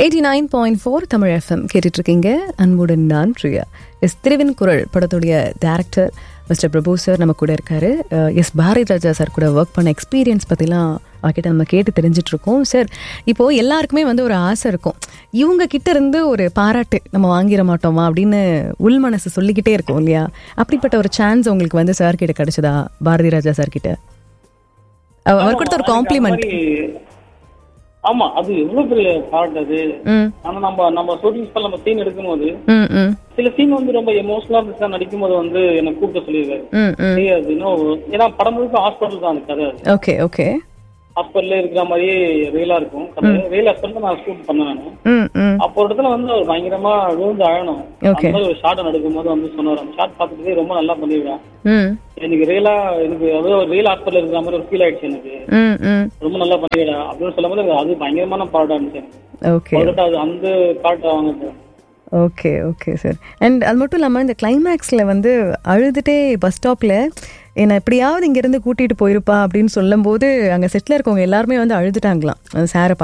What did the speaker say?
Eighty nine point four Tamil FM கேட்டுட்டு இருக்கீங்க அன்புடன் நான் பிரியா எஸ் திருவின் குரல் படத்துடைய டேரக்டர் மிஸ்டர் பிரபு சார் நம்ம கூட இருக்காரு எஸ் பாரதி ராஜா சார் கூட ஒர்க் பண்ண எக்ஸ்பீரியன்ஸ் பற்றிலாம் அவர்கிட்ட நம்ம கேட்டு தெரிஞ்சிட்டு இருக்கோம் சார் இப்போ எல்லாருக்குமே வந்து ஒரு ஆசை இருக்கும் இவங்க கிட்ட இருந்து ஒரு பாராட்டு நம்ம வாங்கிட மாட்டோமா அப்படின்னு உள் மனசு சொல்லிக்கிட்டே இருக்கும் இல்லையா அப்படிப்பட்ட ஒரு சான்ஸ் உங்களுக்கு வந்து சார் கிட்ட கிடைச்சதா பாரதி ராஜா சார் கிட்ட அவர் அவர் கொடுத்த ஒரு ஆமா, காம்ப்ளிமெண்ட் அதுக்கு அந்த மாதிரி- ஆமா அது எவ்வளவு பெரிய பாட்டு அது ம் ஆனா நம்ம நம்ம ஷூட்டிங் ஸ்பால் நம்ம சீன் எடுக்கும்போது ம் ம் சில சீன் வந்து ரொம்ப எமோஷனலா இருந்துச்சு நடிக்கும் போது வந்து என்ன கூப்பிட்டு சொல்லியிருக்காரு ம் ம் "ஏய், அது இன்னும் ஏன்னா படம் முழுக்க ஹாஸ்பிட்டல் தான் அந்த கதை ஓகே ஓகே ஹாஸ்பிட்டல்ல இருக்கிற மாதிரியே ரியலா இருக்கும் கதை ரியல் ஹாஸ்பிட்டல் நான் ஷூட் பண்ணேன் நானு ம் ம் அப்போ ஒரு இடத்துல வந்து அவர் பயங்கரமா விழுந்து அழணும் Okay. அந்த மாதிரி ஒரு ஷாட் நடக்கும் போது வந்து சொன்னார் அந்த ஷாட் பார்த்துட்டு ரொம்ப நல்லா பண்ணிவிடா ம் எனக்கு ரியலா எனக்கு அதாவது ஒரு ரியல் ஹாஸ்பிட்டல் இருக்கிற மாதிரி ஒரு ஃபீல் ஆயிடுச்சு எனக்கு ம் ம் ரொம்ப நல்லா பண்ணிவிடா அப்படின்னு சொல்லும் போது அது பயங்கரமான பாடா இருந்துச்சு எனக்கு ஓகே அவர்கிட்ட அது அந்த பாட்டை வாங்க ஓகே ஓகே சார் அண்ட் அது மட்டும் இல்லாமல் இந்த கிளைமேக்ஸில் வந்து அழுதுகிட்டே பஸ் ஸ்டாப்பில் என்னை எப்படியாவது இங்கேருந்து கூட்டிகிட்டு போயிருப்பா அப்படின்னு சொல்லும்போது அங்கே செட்டில் இருக்கவங்க எல்லாருமே வந்து அழுதுட்டாங்களாம் சாரை